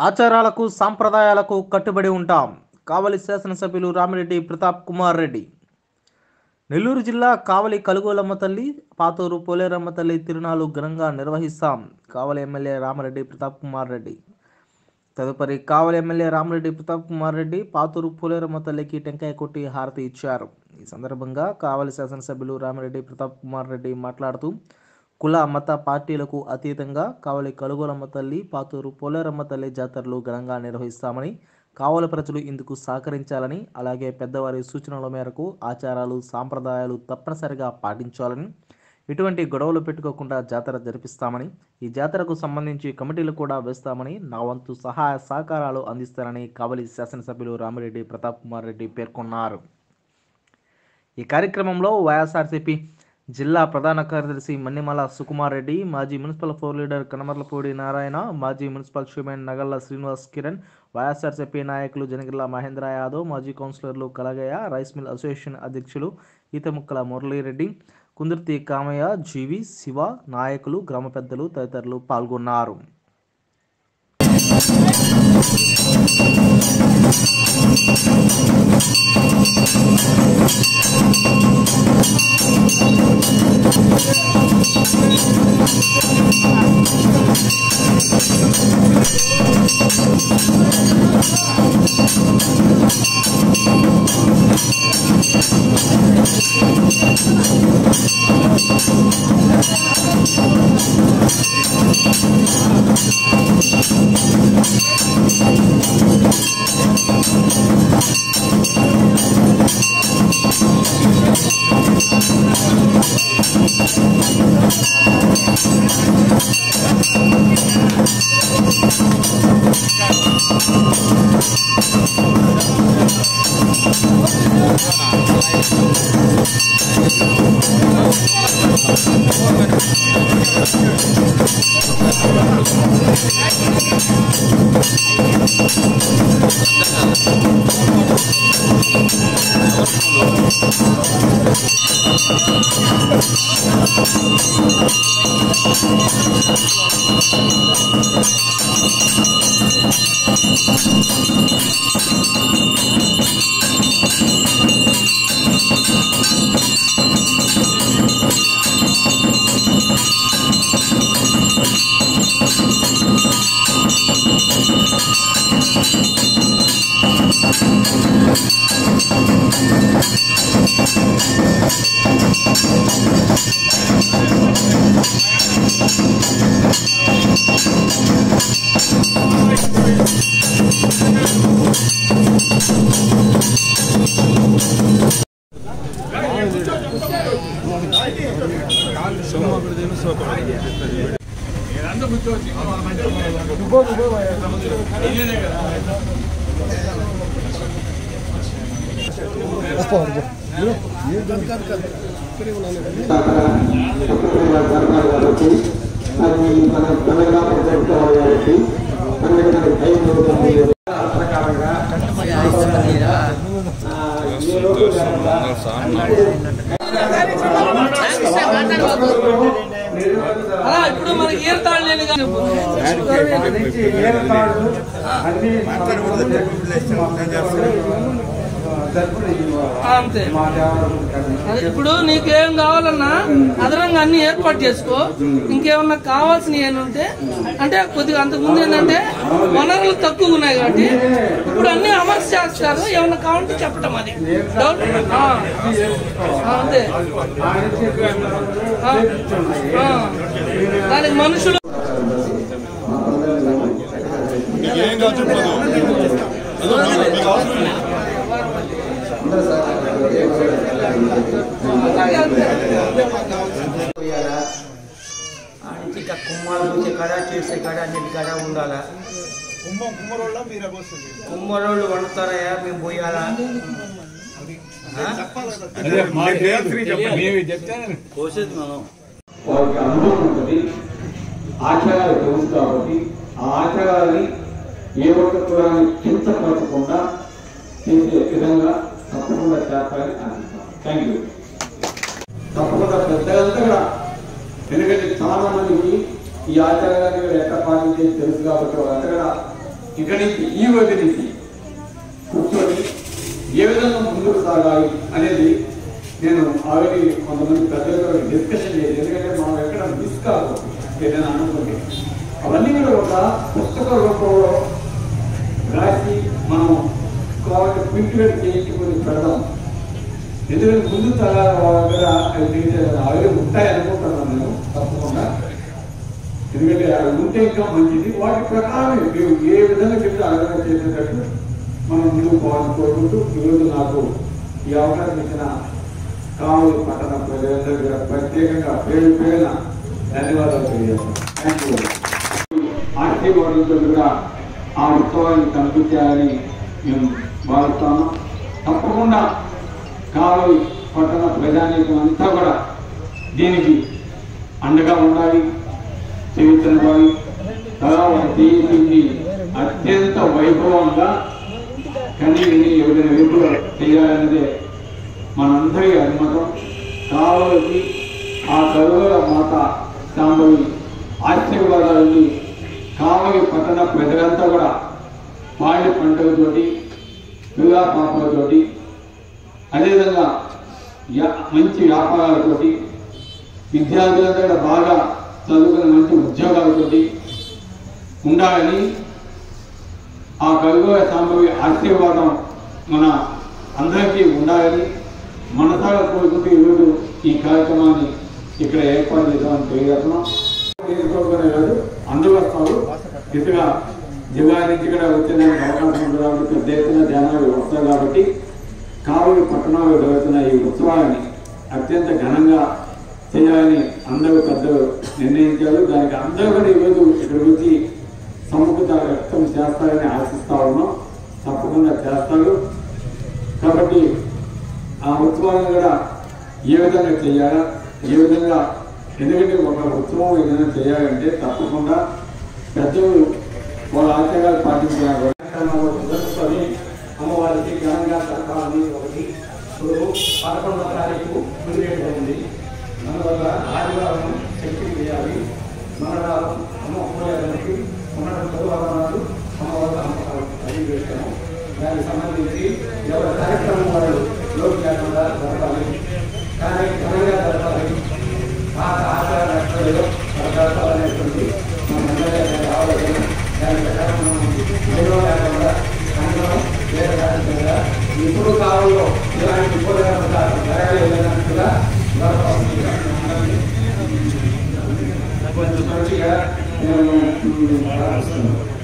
ఆచారాలకు సాంప్రదాయాలకు కట్టుబడి ఉంటాం కావలి శాసనసభ్యులు రామిరెడ్డి ప్రతాప్ కుమార్ రెడ్డి నెల్లూరు జిల్లా కావలి కలుగోలమ్మ తల్లి పాతూరు పోలేరమ్మ తల్లి తిరునాళ్ళు ఘనంగా నిర్వహిస్తాం కావలి ఎమ్మెల్యే రామరెడ్డి ప్రతాప్ కుమార్ రెడ్డి తదుపరి కావలి ఎమ్మెల్యే రామరెడ్డి ప్రతాప్ కుమార్ రెడ్డి పాతూరు పోలేరమ్మ తల్లికి టెంకాయ కొట్టి హారతి ఇచ్చారు ఈ సందర్భంగా కావలి శాసనసభ్యులు రామిరెడ్డి ప్రతాప్ కుమార్ రెడ్డి మాట్లాడుతూ కుల మత పార్టీలకు అతీతంగా కావలి కలుగోలమ్మ తల్లి పాతూరు పోలేరమ్మ తల్లి జాతరలు ఘనంగా నిర్వహిస్తామని కావలి ప్రజలు ఇందుకు సహకరించాలని అలాగే పెద్దవారి సూచనల మేరకు ఆచారాలు సాంప్రదాయాలు తప్పనిసరిగా పాటించాలని ఎటువంటి గొడవలు పెట్టుకోకుండా జాతర జరిపిస్తామని ఈ జాతరకు సంబంధించి కమిటీలు కూడా వేస్తామని నా వంతు సహాయ సహకారాలు అందిస్తానని కావలి శాసనసభ్యులు రామిరెడ్డి ప్రతాప్ కుమార్ రెడ్డి పేర్కొన్నారు ఈ కార్యక్రమంలో వైఎస్ఆర్సీపీ జిల్లా ప్రధాన కార్యదర్శి మన్నిమల సుకుమార్ రెడ్డి మాజీ municipal floor leader Kanamarlapudi Narayana మాజీ municipal chairman Nagalla Srinivas Kiran YSRCP నాయకులు జనగిల్ల మహేంద్ర యాదవ్ మాజీ కౌన్సిలర్లు కలగయ్య రైస్ మిల్ అసోసియేషన్ అధ్యక్షులు ఈతముక్కల మురళీరెడ్డి కుందుర్తి కామయ్య జీవి శివ నాయకులు గ్రామ పెద్దలు తదితరులు పాల్గొన్నారు అలా ఇప్పుడు మనకి ఏం తాళలేని కానీ అంతే అదే ఇప్పుడు నీకేం కావాలన్నా అదనంగా అన్ని ఏర్పాటు చేసుకో ఇంకేమన్నా కావాల్సిన ఏమంటే అంటే కొద్దిగా అంతకు ముందు ఏంటంటే వనరులు తక్కువ ఉన్నాయి కాబట్టి ఇప్పుడు అన్ని అమలు చేస్తారు ఏమన్నా కావాలంటే చెప్పటం అది డౌట్ ఆ. ఆ, అంతే ఆ. ఆ. దానికి మనుషులు ఏం కాదు చెప్పలేదు ఏదో మీకు అవసరం లేదు. పోయాలా ఆడికి ఇక కుమ్మాలు చూసే కాడ చేసే కాడ అన్నిటి కాడ ఉండాలా కుమ్మం కుమ్మరోళ్ళ మీరు వస్తుంది కుమ్మరోళ్ళు వండుతారయ్యా మేము పోయాలా ఆ? వారికి అనుభవం ఉంటుంది ఆచారాలు తెలుసు కాబట్టి ఆ ఆచారాలని ఏ ఒక్క కులాన్ని కించపరచకుండా చేసే విధంగా తప్పకుండా చేస్తారని ఆశిస్తాం థ్యాంక్ యూ తప్పకుండా పెద్దలంతా కూడా ఎందుకంటే చాలా మందికి ఈ ఆచారాన్ని కూడా ఎట్లా పాటించేది తెలుసు కాబట్టి వాళ్ళంతా కూడా ఇక్కడి నుంచి ఈ వద్ద నుంచి కూర్చొని ఏ విధంగా ముందుకు సాగాలి అనేది నేను ఆల్రెడీ కొంతమంది పెద్దలతో డిస్కషన్ చేసి ఎందుకంటే మనం ఎక్కడ మిస్ కాదు ఏదైనా అనుకుంటే అవన్నీ కూడా ఒక పుస్తక రూపంలో రాసి మనం కావాలి ప్రింట్ చేయించుకొని పెడదాం ఎందుకంటే ముందు తరాల వాళ్ళ దగ్గర అవి తీసే అవి ఉంటాయి అనుకుంటున్నాను నేను తప్పకుండా ఎందుకంటే అవి ఉంటే ఇంకా మంచిది వాటి ప్రకారం మేము ఏ విధంగా చెప్తే ఆ విధంగా చేసేటట్టు మనం ముందుకు పోవాలని కోరుకుంటూ ఈరోజు నాకు ఈ అవకాశం ఇచ్చిన కావలి పట్టణ ప్రజలందరూ కూడా ప్రత్యేకంగా పేరు పేరున ధన్యవాదాలు తెలియజేస్తాను థ్యాంక్ యూ ఆర్టీ వాడులతో కూడా ఆ ఉత్సవాన్ని కనిపించాలని మేము భావిస్తాము తప్పకుండా కావలి పట్టణ ప్రజానీకం అంతా కూడా దీనికి అండగా ఉండాలి జీవితంవాలి తర్వాత దీన్ని అత్యంత వైభవంగా కనీవిని ఎవరైనా వెలుగులో చేయాలన్నదే మనందరి అభిమతం కావలసి ఆ కరువుల మాత సాంబవి ఆశీర్వాదాలని కావలి పట్టణ ప్రజలంతా కూడా పాడి పంటలతోటి పిల్లా పాపలతోటి అదేవిధంగా యా- మంచి వ్యాపారాలతోటి విద్యార్థులంతా కూడా బాగా చదువుకుని మంచి ఉద్యోగాలతోటి ఉండాలని ఆ కలుగోయ సాంబవి ఆశీర్వాదం మన అందరికీ ఉండాలని మనసాగా కోరుకుంటూ ఈరోజు ఈ కార్యక్రమాన్ని ఇక్కడ ఏర్పాటు చేద్దామని తెలియజేస్తున్నాం చేసుకోవడమే కాదు అందరూ వస్తారు ఇటుగా జిల్లా నుంచి కూడా వచ్చేదానికి అవకాశం ఉంది కాబట్టి పెద్ద ఎత్తున జనాలు వస్తారు కాబట్టి కావలి పట్టణంలో జరుగుతున్న ఈ ఉత్సవాన్ని అత్యంత ఘనంగా చేయాలని అందరూ పెద్దలు నిర్ణయించారు దానికి అందరూ కూడా ఈరోజు ఇక్కడికి వచ్చి సముఖత వ్యక్తం చేస్తారని ఆశిస్తా ఉన్నాం తప్పకుండా చేస్తారు కాబట్టి ఆ ఉత్సవాలను కూడా ఏ విధంగా చేయాలా ఏ విధంగా ఎందుకంటే ఒక ఉత్సవం ఏదైనా చేయాలంటే తప్పకుండా పెద్దలు వాళ్ళ ఆచారాలు పాటించాలి జరుపుకొని అమ్మవారికి ఘనంగా జరపాలని ఒకటి ఇప్పుడు పదకొండవ తారీఖు ముందు ఉంది అందువల్ల ఆదివారం శక్తి చేయాలి మంగళవారం అమ్మ పూజలకి ఉన్నత బుధవారం నాడు అమ్మవారు అమ్మవారు అది చేస్తాము దానికి సంబంధించి ఎవరి కార్యక్రమం వాళ్ళు లోటు లేకుండా జరపాలి కానీ ఘనంగా జరపాలి పాత ఆచార రక్షణలో జరపాలనేటువంటి మన ఎమ్మెల్యే గారి ఆలోచన దాని ప్రకారం మనం ఏదో లేకుండా అందరం వేరే కార్యక్రమంగా ఇప్పుడు కాలంలో ఇలాంటి ఉపయోగ జరగలేదన్నట్టుగా జరపాల్సిందిగా మనందరినీ కొంచెం మంచిగా నేను ప్రార్థిస్తున్నాను